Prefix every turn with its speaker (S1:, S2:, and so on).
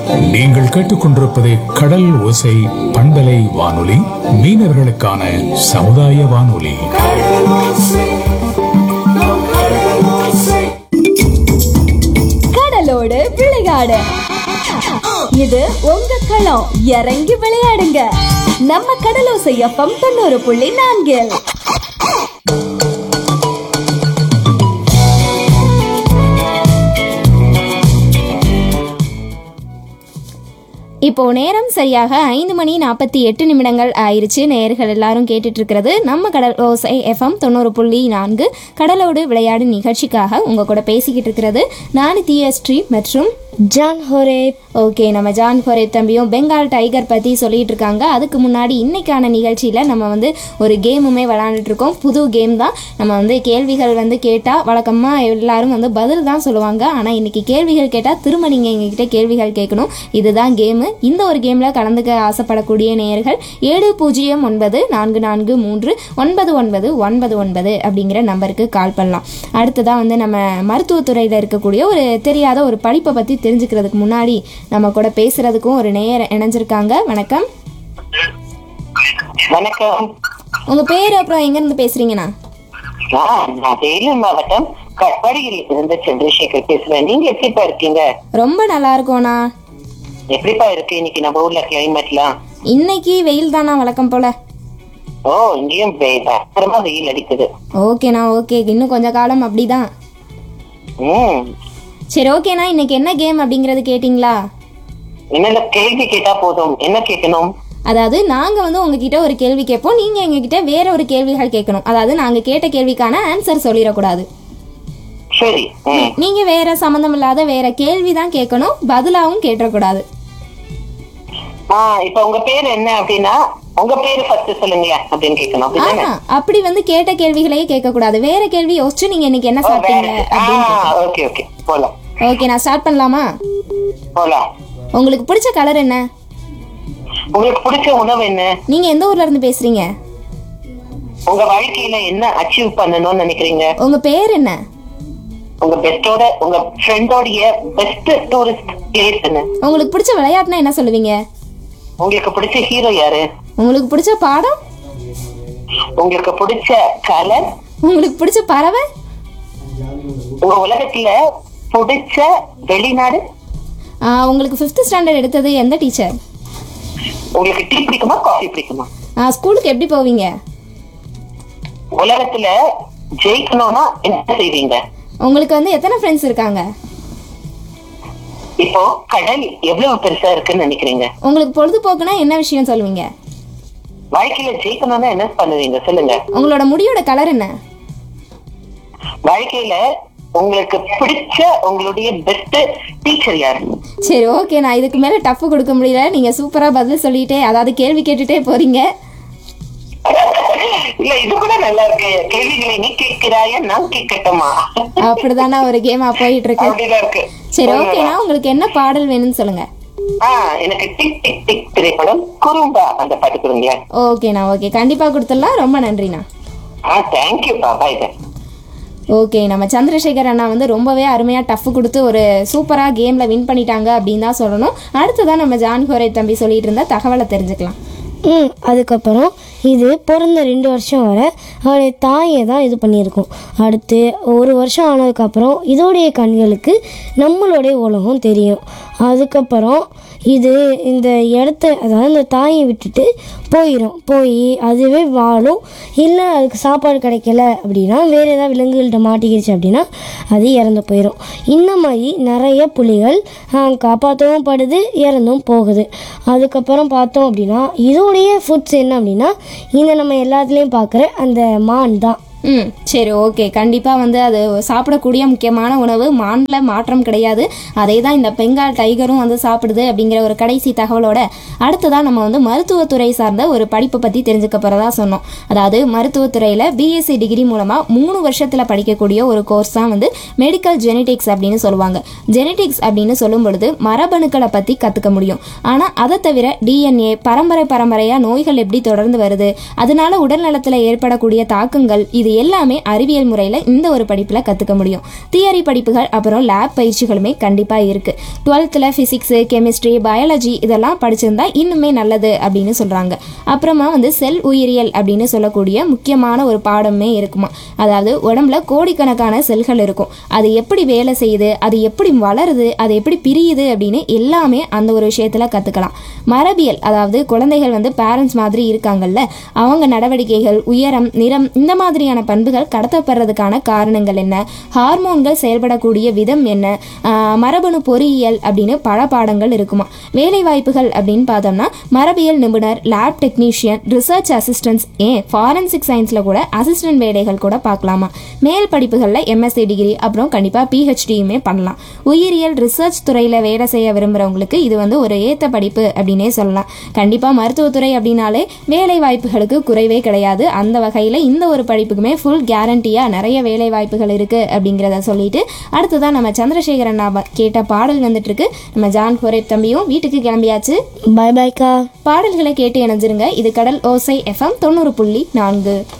S1: நீங்கள் கேட்டுக்கொண்டிருப்பது கடல் ஓசை பண்பலை வானொலி மீனவர்களுக்கான சமுதாய வானொலி
S2: கடலோடு விளையாடு இது உங்க களம் இறங்கி விளையாடுங்க நம்ம கடலோசை எஃப்எம் தொண்ணூறு புள்ளி நான்கில்
S3: இப்போ நேரம் சரியாக ஐந்து மணி நாற்பத்தி எட்டு நிமிடங்கள் ஆயிருச்சு நேயர்கள் எல்லாரும் கேட்டுட்டு இருக்கிறது நம்ம கடல் ஓசை எஃப்எம் தொண்ணூறு புள்ளி நான்கு கடலோடு விளையாடு நிகழ்ச்சிக்காக உங்க கூட பேசிக்கிட்டு இருக்கிறது நான் தியஸ்ரீ மற்றும்
S4: ஜான் ஹோரே
S3: ஓகே நம்ம ஜான் ஹொரே தம்பியும் பெங்கால் டைகர் பற்றி சொல்லிட்டு இருக்காங்க அதுக்கு முன்னாடி இன்னைக்கான நிகழ்ச்சியில் நம்ம வந்து ஒரு கேமுமே விளாண்டுட்டு இருக்கோம் புது கேம் தான் நம்ம வந்து கேள்விகள் வந்து கேட்டால் வழக்கமாக எல்லாரும் வந்து பதில் தான் சொல்லுவாங்க ஆனால் இன்னைக்கு கேள்விகள் கேட்டால் திரும்ப நீங்கள் எங்ககிட்ட கேள்விகள் கேட்கணும் இதுதான் கேமு இந்த ஒரு கேமில் கலந்துக்க ஆசைப்படக்கூடிய நேயர்கள் ஏழு பூஜ்ஜியம் ஒன்பது நான்கு நான்கு மூன்று ஒன்பது ஒன்பது ஒன்பது ஒன்பது அப்படிங்கிற நம்பருக்கு கால் பண்ணலாம் அடுத்ததாக வந்து நம்ம மருத்துவத்துறையில் இருக்கக்கூடிய ஒரு தெரியாத ஒரு படிப்பை பற்றி தெரிஞ்சுக்கிறதுக்கு முன்னாடி நம்ம கூட பேசுறதுக்கும் ஒரு நேயர் இணைஞ்சிருக்காங்க வணக்கம்
S5: வணக்கம்
S3: உங்க பேர் அப்புறம் எங்க இருந்து பேசுறீங்கண்ணா
S5: ஆ, நான் வேலூர் மாவட்டம் கட்பாடியில் இருந்து சந்திரசேகர் பேசுறேன் நீங்க எப்படிப்பா இருக்கீங்க
S3: ரொம்ப நல்லா இருக்கோண்ணா
S5: எப்படிப்பா இருக்கு இன்னைக்கு நம்ம ஊர்ல கிளைமேட்லாம்
S3: இன்னைக்கு வெயில் தானா வழக்கம் போல
S5: ஓ இங்கேயும் வெ- பயங்கரமா வெயில் அடிக்குது
S3: ஓகேண்ணா ஓகே இன்னும் கொஞ்ச காலம் அப்படிதான்
S5: ம்
S3: சரி ஓகேண்ணா இன்னைக்கு என்ன கேம் அப்படிங்கறது கேட்டிங்களா
S5: என்னென்ன கேள்வி கேட்டா போதும் என்ன கேட்கணும்
S3: அதாவது நாங்க வந்து உங்ககிட்ட ஒரு கேள்வி கேட்போம் நீங்க எங்ககிட்ட வேற ஒரு கேள்விகள் கேட்கணும் அதாவது நாங்க கேட்ட கேள்விக்கான ஆன்சர் சொல்லிடக்கூடாது
S5: சரி ம்
S3: நீங்க வேற சம்மந்தம் இல்லாத வேற கேள்வி தான் கேட்கணும் பதிலாவும் கேட்டக்கூடாது
S5: ஆ இப்ப உங்க பேர் என்ன அப்படின்னா உங்க பேரு ஃபர்ஸ்ட் சொல்லுங்களேன் அப்படின்னு கேட்கணும் அப்படிதானே
S3: ஆஹா அப்படி வந்து கேட்ட கேள்விகளையே கேட்கக்கூடாது வேற கேள்வி யோசிச்சு நீங்க இன்னைக்கு என்ன சாப்பிட்டீங்க அப்படின்னு கேட்கணும்.
S5: ஓகே ஓகே போலாம்
S3: ஓகே நான் ஸ்டார்ட் பண்ணலாமா
S5: போலாம்
S3: உங்களுக்கு பிடிச்ச கலர் என்ன
S5: உங்களுக்கு பிடிச்ச உணவு என்ன
S3: நீங்க எந்த ஊர்ல இருந்து பேசுறீங்க
S5: உங்க வாழ்க்கையில என்ன அச்சீவ் பண்ணணும்னு நினைக்கிறீங்க
S3: உங்க பேர் என்ன
S5: உங்க பெஸ்டோட உங்க ஃப்ரெண்டோடைய பெஸ்ட் டூரிஸ்ட் பிளேஸ் என்ன
S3: உங்களுக்கு பிடிச்ச விளையாட்டுனா என்ன சொல்லுவீங்க
S5: உங்களுக்கு பிடிச்ச ஹீரோ யாரு
S3: உங்களுக்கு பிடிச்ச பாடம்
S5: உங்களுக்கு பிடிச்ச கலர்
S3: உங்களுக்கு பிடிச்ச பறவை
S5: உங்க உலகத்துல பிடிச்ச வெளிநாடு
S3: ஆ, உங்களுக்கு ஃபிஃப்த் ஸ்டாண்டர்ட் எடுத்தது எந்த டீச்சர்
S5: உங்களுக்கு டீ பிடிக்குமா காஃபி பிடிக்குமா
S3: ஸ்கூலுக்கு எப்படி போவீங்க
S5: உலகத்துல ஜெயிக்கணும்னா என்ன செய்வீங்க
S3: உங்களுக்கு வந்து எத்தனை ஃப்ரெண்ட்ஸ் இருக்காங்க
S5: இப்போ கடல் எவ்வளவு பெருசா இருக்குன்னு நினைக்கிறீங்க
S3: உங்களுக்கு பொழுதுபோக்குனா என்ன விஷயம் சொல்லுவீங்க
S5: வாழ்க்கையில ஜெயிக்கணும்னா என்ன பண்ணுவீங்க சொல்லுங்க
S3: உங்களோட முடியோட கலர் என்ன
S5: வாழ்க்கையில உங்களுக்கு பிடிச்ச உங்களுடைய பெஸ்ட் டீச்சர் யாரு
S3: சரி ஓகே நான் இதுக்கு மேலே டஃப் கொடுக்க முடியல நீங்கள் சூப்பராக பதில் சொல்லிட்டே அதாவது கேள்வி கேட்டுட்டே போறீங்க
S5: இல்ல இது கூட நல்லா இருக்கு கேள்விகளை நீ கேட்கிறாயா நான் கேட்கட்டுமா
S3: அப்படிதானே ஒரு கேமா போயிட்டு இருக்கு
S5: அப்படிதான் இருக்கு
S3: சரி ஓகேண்ணா உங்களுக்கு என்ன பாடல் வேணும்னு சொல்லுங்க
S5: ஆ எனக்கு டிக் டிக் டிக் திரைப்படம் குறும்பா அந்த பாட்டு கொடுங்க
S3: ஓகேண்ணா ஓகே கண்டிப்பாக கொடுத்துடலாம் ரொம்ப நன்றிண்ணா
S5: ஆ தேங்க்யூப்பா பாய் பாய்
S3: ஓகே நம்ம சந்திரசேகர் அண்ணா வந்து ரொம்பவே அருமையாக டஃப் கொடுத்து ஒரு சூப்பராக கேமில் வின் பண்ணிட்டாங்க அப்படின்னு தான் சொல்லணும் அடுத்ததான் நம்ம ஜான் கோரை தம்பி சொல்லிட்டு இருந்த தகவலை தெரிஞ்சுக்கலாம்
S4: ம் அதுக்கப்புறம் இது பிறந்த ரெண்டு வருஷம் வரை அவருடைய தாயை தான் இது பண்ணியிருக்கோம் அடுத்து ஒரு வருஷம் ஆனதுக்கப்புறம் இதோடைய கண்களுக்கு நம்மளுடைய உலகம் தெரியும் அதுக்கப்புறம் இது இந்த இடத்த அதாவது இந்த தாயை விட்டுட்டு போயிடும் போய் அதுவே வாழும் இல்லை அதுக்கு சாப்பாடு கிடைக்கல அப்படின்னா வேறு ஏதாவது விலங்குகள்கிட்ட மாட்டிக்கிடுச்சு அப்படின்னா அது இறந்து போயிடும் இந்த மாதிரி நிறைய புலிகள் ஆஹ், காப்பாற்றவும் படுது இறந்தும் போகுது அதுக்கப்புறம் பார்த்தோம் அப்படின்னா இதோடைய ஃபுட்ஸ் என்ன அப்படின்னா இந்த நம்ம எல்லாத்துலேயும் பார்க்குற அந்த மான் தான்
S3: ம் சரி ஓகே கண்டிப்பாக வந்து அது சாப்பிடக்கூடிய முக்கியமான உணவு மானில் மாற்றம் கிடையாது அதே தான் இந்த பெங்கால் டைகரும் வந்து சாப்பிடுது அப்படிங்கிற ஒரு கடைசி தகவலோட அடுத்ததாக நம்ம வந்து மருத்துவத்துறை சார்ந்த ஒரு படிப்பை பற்றி தெரிஞ்சுக்க போகிறதா சொன்னோம் அதாவது மருத்துவத்துறையில் பிஎஸ்சி டிகிரி மூலமாக மூணு வருஷத்தில் படிக்கக்கூடிய ஒரு கோர்ஸ் தான் வந்து மெடிக்கல் ஜெனடிக்ஸ் அப்படின்னு சொல்லுவாங்க ஜெனடிக்ஸ் அப்படின்னு சொல்லும் பொழுது மரபணுக்களை பற்றி கற்றுக்க முடியும் ஆனால் அதை தவிர டிஎன்ஏ பரம்பரை பரம்பரையாக நோய்கள் எப்படி தொடர்ந்து வருது அதனால உடல் நலத்தில் ஏற்படக்கூடிய தாக்கங்கள் இது இது எல்லாமே அறிவியல் முறையில் இந்த ஒரு படிப்பில் கற்றுக்க முடியும் தியரி படிப்புகள் அப்புறம் லேப் பயிற்சிகளுமே கண்டிப்பாக இருக்குது டுவெல்த்தில் ஃபிசிக்ஸு கெமிஸ்ட்ரி பயாலஜி இதெல்லாம் படிச்சிருந்தா இன்னுமே நல்லது அப்படின்னு சொல்கிறாங்க அப்புறமா வந்து செல் உயிரியல் அப்படின்னு சொல்லக்கூடிய முக்கியமான ஒரு பாடமே இருக்குமா அதாவது உடம்புல கோடிக்கணக்கான செல்கள் இருக்கும் அது எப்படி வேலை செய்யுது அது எப்படி வளருது அது எப்படி பிரியுது அப்படின்னு எல்லாமே அந்த ஒரு விஷயத்தில் கற்றுக்கலாம் மரபியல் அதாவது குழந்தைகள் வந்து பேரண்ட்ஸ் மாதிரி இருக்காங்கல்ல அவங்க நடவடிக்கைகள் உயரம் நிறம் இந்த மாதிரியான பண்புகள் கடத்தப்படுறதுக்கான காரணங்கள் என்ன ஹார்மோன்கள் செயல்படக்கூடிய விதம் என்ன ஆஹ் மரபணு பொறியியல் அப்படின்னு பல பாடங்கள் இருக்குமா வேலை வாய்ப்புகள் அப்படின்னு பார்த்தோம்னா மரபியல் நிபுணர் லேப் டெக்னீஷியன் ரிசர்ச் அசிஸ்டன்ஸ் ஏன் ஃபாரன்சிக் சயின்ஸில் கூட அசிஸ்டன்ட் வேலைகள் கூட பார்க்கலாமா மேல் படிப்புகளில் எம்எஸ்சி டிகிரி அப்புறம் கண்டிப்பாக பிஹெச்டியுமே பண்ணலாம் உயிரியல் ரிசர்ச் துறையில் வேலை செய்ய விரும்புகிறவங்களுக்கு இது வந்து ஒரு ஏத்த படிப்பு அப்படின்னே சொல்லலாம் கண்டிப்பாக மருத்துவத்துறை அப்படின்னாலே வேலை வாய்ப்புகளுக்கு குறைவே கிடையாது அந்த வகையில் இந்த ஒரு படிப்புக்குமே ஃபுல் கேரண்டியாக நிறைய வேலை வாய்ப்புகள் இருக்குது அப்படிங்கிறத சொல்லிட்டு அடுத்ததான் நம்ம சந்திரசேகரன் நாம கேட்ட பாடல் வந்துட்டு இருக்கு நம்ம ஜான் ஃபோரேப் தம்பியும் வீட்டுக்கு கிளம்பியாச்சு
S4: பை பாய்க்கா
S3: பாடல்களை கேட்டு இணைஞ்சிருங்க இது கடல் ஓசை எஃப்எம் தொண்ணூறு புள்ளி நான்கு